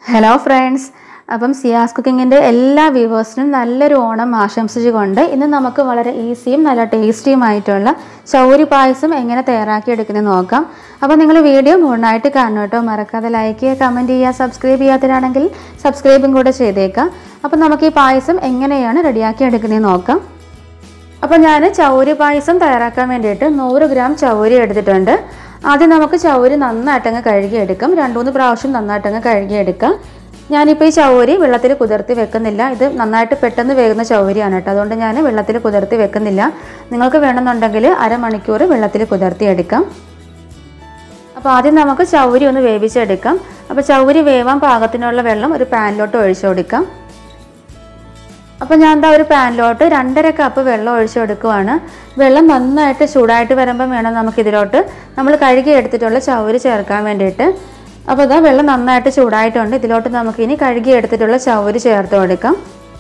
hello friends അപ്പം സിയാസ് കുക്കിങ്ങിൻ്റെ എല്ലാ വ്യൂവേഴ്സിനും നല്ലൊരു ഓണം ആശംസിച്ചുകൊണ്ട് ഇന്ന് നമുക്ക് വളരെ ഈസിയും നല്ല ടേസ്റ്റിയുമായിട്ടുള്ള ചൗരി പായസം എങ്ങനെ തയ്യാറാക്കിയെടുക്കുന്നത് നോക്കാം അപ്പോൾ നിങ്ങൾ വീഡിയോ മുഴുവനായിട്ട് കാണണം കേട്ടോ മറക്കാതെ ലൈക്ക് ചെയ്യുക കമൻറ്റ് ചെയ്യുക സബ്സ്ക്രൈബ് ചെയ്യാത്തവരാണെങ്കിൽ സബ്സ്ക്രൈബും കൂടെ ചെയ്തേക്കാം അപ്പോൾ നമുക്ക് ഈ പായസം എങ്ങനെയാണ് റെഡിയാക്കി എടുക്കുന്നത് നോക്കാം അപ്പോൾ ഞാൻ ചൗരി പായസം തയ്യാറാക്കാൻ വേണ്ടിയിട്ട് നൂറ് ഗ്രാം ചൗരി എടുത്തിട്ടുണ്ട് ആദ്യം നമുക്ക് ചൗരി നന്നായിട്ടങ്ങ് കഴുകിയെടുക്കാം രണ്ട് മൂന്ന് പ്രാവശ്യം നന്നായിട്ടങ്ങ് കഴുകിയെടുക്കാം ഞാനിപ്പോൾ ഈ ചൗരി വെള്ളത്തിൽ കുതിർത്തി വെക്കുന്നില്ല ഇത് നന്നായിട്ട് പെട്ടെന്ന് വേകുന്ന ചൗരിയാണ് കേട്ടോ അതുകൊണ്ട് ഞാൻ വെള്ളത്തിൽ കുതിർത്തി വെക്കുന്നില്ല നിങ്ങൾക്ക് വേണമെന്നുണ്ടെങ്കിൽ അരമണിക്കൂർ വെള്ളത്തിൽ കുതിർത്തി എടുക്കാം അപ്പോൾ ആദ്യം നമുക്ക് ചൗരി ഒന്ന് വേവിച്ചെടുക്കാം അപ്പോൾ ചൗരി വേവാൻ പാകത്തിനുള്ള വെള്ളം ഒരു പാനിലോട്ട് ഒഴിച്ചു കൊടുക്കാം അപ്പോൾ ഞാൻ എന്താ ഒരു പാനിലോട്ട് രണ്ടര കപ്പ് വെള്ളം ഒഴിച്ചു കൊടുക്കുവാണ് വെള്ളം നന്നായിട്ട് ചൂടായിട്ട് വരുമ്പം വേണം നമുക്കിതിലോട്ട് നമ്മൾ കഴുകി എടുത്തിട്ടുള്ള ചവര് ചേർക്കാൻ വേണ്ടിയിട്ട് അപ്പോൾ ഇതാ വെള്ളം നന്നായിട്ട് ചൂടായിട്ടുണ്ട് ഇതിലോട്ട് നമുക്കിനി കഴുകി എടുത്തിട്ടുള്ള ചവര് ചേർത്ത് കൊടുക്കാം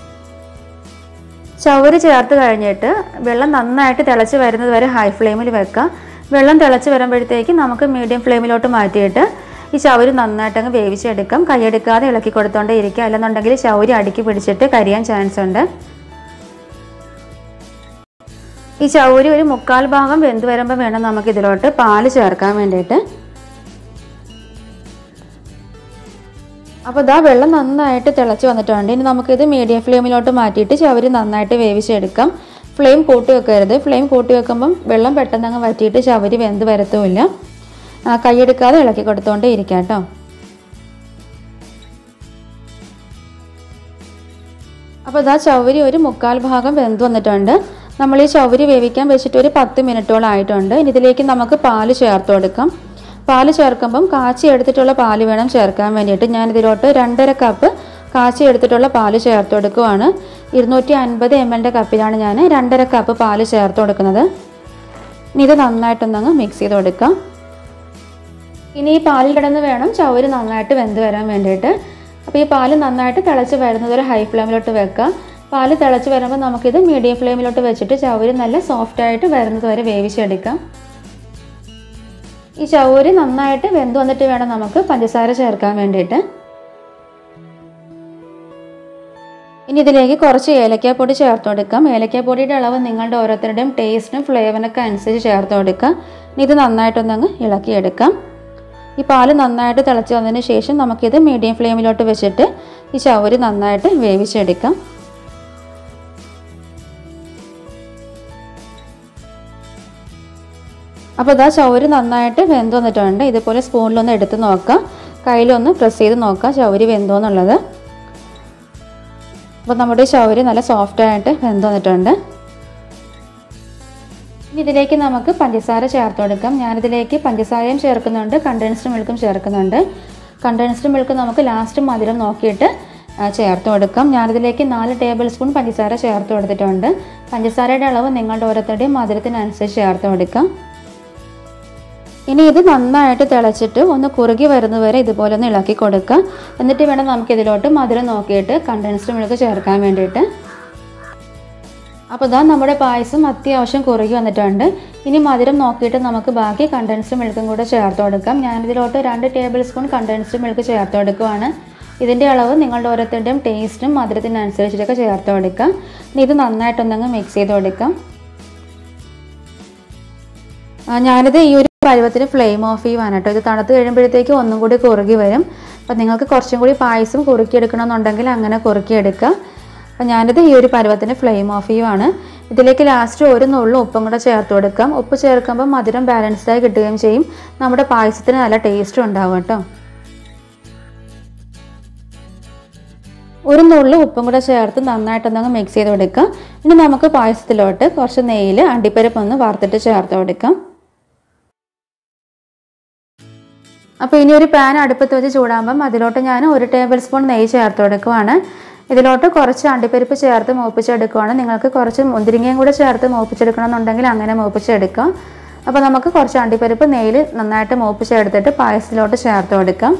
ചവര് ചേർത്ത് കഴിഞ്ഞിട്ട് വെള്ളം നന്നായിട്ട് തിളച്ച് വരുന്നത് വരെ ഹൈ ഫ്ലെയിമിൽ വെക്കാം വെള്ളം തിളച്ച് വരുമ്പോഴത്തേക്ക് നമുക്ക് മീഡിയം ഫ്ലെയിമിലോട്ട് മാറ്റിയിട്ട് ഈ ചവര് നന്നായിട്ട് അങ്ങ് വേവിച്ചെടുക്കാം കൈയെടുക്കാതെ ഇളക്കി കൊടുത്തോണ്ടേ ഇരിക്കുക അല്ലെന്നുണ്ടെങ്കിൽ ചവര് അടുക്കി പിടിച്ചിട്ട് കരിയാൻ ചാൻസ് ഉണ്ട് ഈ ചവര് ഒരു മുക്കാൽ ഭാഗം വെന്ത് വരുമ്പോൾ വേണം നമുക്ക് ഇതിലോട്ട് പാല് ചേർക്കാൻ വേണ്ടിയിട്ട് അപ്പോൾ ഇതാ വെള്ളം നന്നായിട്ട് തിളച്ച് വന്നിട്ടുണ്ട് ഇനി നമുക്കിത് മീഡിയം ഫ്ലെയിമിലോട്ട് മാറ്റിയിട്ട് ചവര് നന്നായിട്ട് വേവിച്ചെടുക്കാം ഫ്ലെയിം കൂട്ടി വെക്കരുത് ഫ്ലെയിം കൂട്ടി വെക്കുമ്പം വെള്ളം പെട്ടെന്ന് അങ്ങ് വറ്റിയിട്ട് ചവര് വെന്ത് വരത്തുമില്ല കൈയെടുക്കാതെ ഇളക്കി കൊടുത്തോണ്ടേ ഇരിക്കാം കേട്ടോ അപ്പോൾ ഇതാ ചവരി ഒരു മുക്കാൽ ഭാഗം വെന്ത് വന്നിട്ടുണ്ട് നമ്മൾ ഈ ചവരി വേവിക്കാൻ വെച്ചിട്ട് ഒരു പത്ത് മിനിറ്റോളം ആയിട്ടുണ്ട് ഇനി ഇതിലേക്ക് നമുക്ക് പാല് ചേർത്ത് കൊടുക്കാം പാല് ചേർക്കുമ്പം കാച്ചി എടുത്തിട്ടുള്ള പാല് വേണം ചേർക്കാൻ വേണ്ടിയിട്ട് ഞാൻ ഇതിലോട്ട് രണ്ടര കപ്പ് കാച്ചി എടുത്തിട്ടുള്ള പാല് ചേർത്ത് കൊടുക്കുവാണ് ഇരുന്നൂറ്റി അൻപത് എം എല്ലിൻ്റെ കപ്പിലാണ് ഞാൻ രണ്ടര കപ്പ് പാല് ചേർത്ത് കൊടുക്കുന്നത് ഇനി ഇത് നന്നായിട്ടൊന്നങ്ങ് മിക്സ് ചെയ്ത് കൊടുക്കാം ഇനി ഈ പാലിൽ കിടന്ന് വേണം ചവര് നന്നായിട്ട് വെന്ത് വരാൻ വേണ്ടിയിട്ട് അപ്പോൾ ഈ പാല് നന്നായിട്ട് തിളച്ച് വരുന്നത് ഒരു ഹൈ ഫ്ലെയിമിലോട്ട് വെക്കാം പാല് തിളച്ച് വരുമ്പോൾ നമുക്കിത് മീഡിയം ഫ്ലെയിമിലോട്ട് വെച്ചിട്ട് ചവര് നല്ല സോഫ്റ്റ് ആയിട്ട് വരുന്നത് വരെ വേവിച്ചെടുക്കാം ഈ ചവര് നന്നായിട്ട് വെന്ത് വന്നിട്ട് വേണം നമുക്ക് പഞ്ചസാര ചേർക്കാൻ വേണ്ടിയിട്ട് ഇനി ഇതിലേക്ക് കുറച്ച് ഏലക്കാപ്പൊടി ചേർത്ത് കൊടുക്കാം ഏലക്കാപ്പൊടിയുടെ അളവ് നിങ്ങളുടെ ഓരോരുത്തരുടെയും ടേസ്റ്റിനും ഫ്ലേവറിനൊക്കെ അനുസരിച്ച് ചേർത്ത് കൊടുക്കാം ഇനി ഇത് നന്നായിട്ടൊന്നങ്ങ് ഇളക്കിയെടുക്കാം ഈ പാല് നന്നായിട്ട് തിളച്ച് വന്നതിന് ശേഷം നമുക്കിത് മീഡിയം ഫ്ലെയിമിലോട്ട് വെച്ചിട്ട് ഈ ചവര് നന്നായിട്ട് വേവിച്ചെടുക്കാം അപ്പോൾ ഇതാ ചവര് നന്നായിട്ട് വെന്ത് വന്നിട്ടുണ്ട് ഇതുപോലെ സ്പൂണിലൊന്ന് എടുത്ത് നോക്കാം കയ്യിലൊന്ന് പ്രസ് ചെയ്ത് നോക്കാം ചവര് വെന്തോ എന്നുള്ളത് അപ്പോൾ നമ്മുടെ ചവര് നല്ല സോഫ്റ്റായിട്ട് വെന്ത് വന്നിട്ടുണ്ട് ഇനി ഇതിലേക്ക് നമുക്ക് പഞ്ചസാര ചേർത്ത് കൊടുക്കാം ഞാനിതിലേക്ക് പഞ്ചസാരയും ചേർക്കുന്നുണ്ട് കണ്ടൻസ്ഡ് മിൽക്കും ചേർക്കുന്നുണ്ട് കണ്ടൻസ്ഡ് മിൽക്ക് നമുക്ക് ലാസ്റ്റ് മധുരം നോക്കിയിട്ട് ചേർത്ത് കൊടുക്കാം ഞാനിതിലേക്ക് നാല് ടേബിൾ സ്പൂൺ പഞ്ചസാര ചേർത്ത് കൊടുത്തിട്ടുണ്ട് പഞ്ചസാരയുടെ അളവ് നിങ്ങളുടെ ഓരോരുത്തരുടെയും മധുരത്തിനനുസരിച്ച് ചേർത്ത് കൊടുക്കാം ഇനി ഇത് നന്നായിട്ട് തിളച്ചിട്ട് ഒന്ന് കുറുകി വരുന്നവരെ ഇതുപോലെ ഒന്ന് ഇളക്കി കൊടുക്കാം എന്നിട്ട് വേണം നമുക്ക് ഇതിലോട്ട് മധുരം നോക്കിയിട്ട് കണ്ടൻസ്ഡ് മിൽക്ക് ചേർക്കാൻ വേണ്ടിയിട്ട് അപ്പോൾ ഇതാ നമ്മുടെ പായസം അത്യാവശ്യം കുറുകി വന്നിട്ടുണ്ട് ഇനി മധുരം നോക്കിയിട്ട് നമുക്ക് ബാക്കി കണ്ടൻസ്ഡ് മിൽക്കും കൂടെ ചേർത്ത് കൊടുക്കാം ഞാനിതിലോട്ട് രണ്ട് ടേബിൾ സ്പൂൺ കണ്ടൻസ്ഡ് മിൽക്ക് ചേർത്ത് കൊടുക്കുവാണ് ഇതിൻ്റെ അളവ് നിങ്ങളുടെ ഓരോരുത്തരുടെയും ടേസ്റ്റും മധുരത്തിനനുസരിച്ചിട്ടൊക്കെ ചേർത്ത് കൊടുക്കാം ഇനി ഇത് നന്നായിട്ടൊന്നങ്ങ് മിക്സ് ചെയ്ത് കൊടുക്കാം ഞാനിത് ഈ ഒരു പരുവത്തിന് ഫ്ലെയിം ഓഫ് ചെയ്യുവാണ് കേട്ടോ ഇത് തണുത്ത് കഴിയുമ്പോഴത്തേക്ക് ഒന്നും കൂടി കുറുകി വരും അപ്പം നിങ്ങൾക്ക് കുറച്ചും കൂടി പായസം കുറുക്കിയെടുക്കണമെന്നുണ്ടെങ്കിൽ അങ്ങനെ കുറുക്കിയെടുക്കുക അപ്പം ഞാനിത് ഈ ഒരു പരുവത്തിന് ഫ്ലെയിം ഓഫ് ചെയ്യുവാണ് ഇതിലേക്ക് ലാസ്റ്റ് ഒരു നുള്ളു ഉപ്പും കൂടെ ചേർത്ത് കൊടുക്കാം ഉപ്പ് ചേർക്കുമ്പോൾ മധുരം ബാലൻസ്ഡായി കിട്ടുകയും ചെയ്യും നമ്മുടെ പായസത്തിന് നല്ല ടേസ്റ്റും ഉണ്ടാവും കേട്ടോ ഒരു നുള്ളു ഉപ്പും കൂടെ ചേർത്ത് നന്നായിട്ടൊന്നങ്ങ് മിക്സ് ചെയ്ത് കൊടുക്കാം ഇനി നമുക്ക് പായസത്തിലോട്ട് കുറച്ച് നെയ്യിൽ അണ്ടിപ്പരിപ്പ് ഒന്ന് വറുത്തിട്ട് ചേർത്ത് കൊടുക്കാം അപ്പോൾ ഇനി ഒരു പാൻ അടുപ്പത്ത് വെച്ച് ചൂടാകുമ്പം അതിലോട്ട് ഞാൻ ഒരു ടേബിൾ സ്പൂൺ നെയ്യ് ചേർത്ത് കൊടുക്കുവാണ് ഇതിലോട്ട് കുറച്ച് അണ്ടിപ്പരിപ്പ് ചേർത്ത് മൂപ്പിച്ചെടുക്കുവാണ് നിങ്ങൾക്ക് കുറച്ച് മുന്തിരിങ്ങയും കൂടെ ചേർത്ത് മൂപ്പിച്ചെടുക്കണമെന്നുണ്ടെങ്കിൽ അങ്ങനെ മൂപ്പിച്ചെടുക്കാം അപ്പോൾ നമുക്ക് കുറച്ച് അണ്ടിപ്പരിപ്പ് നെയ്യിൽ നന്നായിട്ട് മൂപ്പിച്ചെടുത്തിട്ട് പായസത്തിലോട്ട് ചേർത്ത് കൊടുക്കാം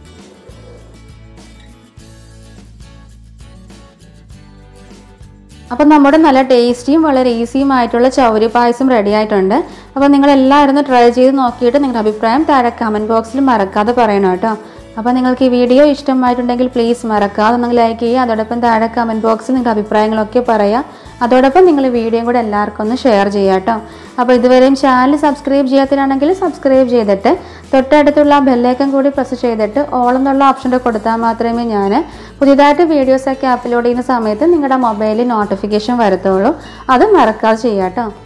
അപ്പം നമ്മുടെ നല്ല ടേസ്റ്റിയും വളരെ ഈസിയും ആയിട്ടുള്ള ചൗരി പായസം റെഡി ആയിട്ടുണ്ട് അപ്പോൾ നിങ്ങൾ എല്ലാവരും ഒന്ന് ട്രൈ ചെയ്ത് നോക്കിയിട്ട് നിങ്ങളുടെ അഭിപ്രായം താഴെ കമൻറ്റ് ബോക്സിൽ മറക്കാതെ പറയണം കേട്ടോ അപ്പോൾ നിങ്ങൾക്ക് ഈ വീഡിയോ ഇഷ്ടമായിട്ടുണ്ടെങ്കിൽ പ്ലീസ് മറക്കാതെ ഒന്ന് ലൈക്ക് ചെയ്യുക അതോടൊപ്പം താഴെ കമൻറ്റ് ബോക്സിൽ നിങ്ങൾക്ക് അഭിപ്രായങ്ങളൊക്കെ പറയാം അതോടൊപ്പം നിങ്ങൾ വീഡിയോയും കൂടെ എല്ലാവർക്കും ഒന്ന് ഷെയർ ചെയ്യാം കേട്ടോ അപ്പോൾ ഇതുവരെയും ചാനൽ സബ്സ്ക്രൈബ് ചെയ്യാത്തതാണെങ്കിൽ സബ്സ്ക്രൈബ് ചെയ്തിട്ട് തൊട്ടടുത്തുള്ള ബെല്ലൈക്കൻ കൂടി പ്രസ് ചെയ്തിട്ട് ഓൾ എന്നുള്ള ഓപ്ഷൻ്റെ കൊടുത്താൽ മാത്രമേ ഞാൻ പുതിയതായിട്ട് വീഡിയോസൊക്കെ അപ്ലോഡ് ചെയ്യുന്ന സമയത്ത് നിങ്ങളുടെ മൊബൈലിൽ നോട്ടിഫിക്കേഷൻ വരത്തുള്ളൂ അത് മറക്കാതെ ചെയ്യാം കേട്ടോ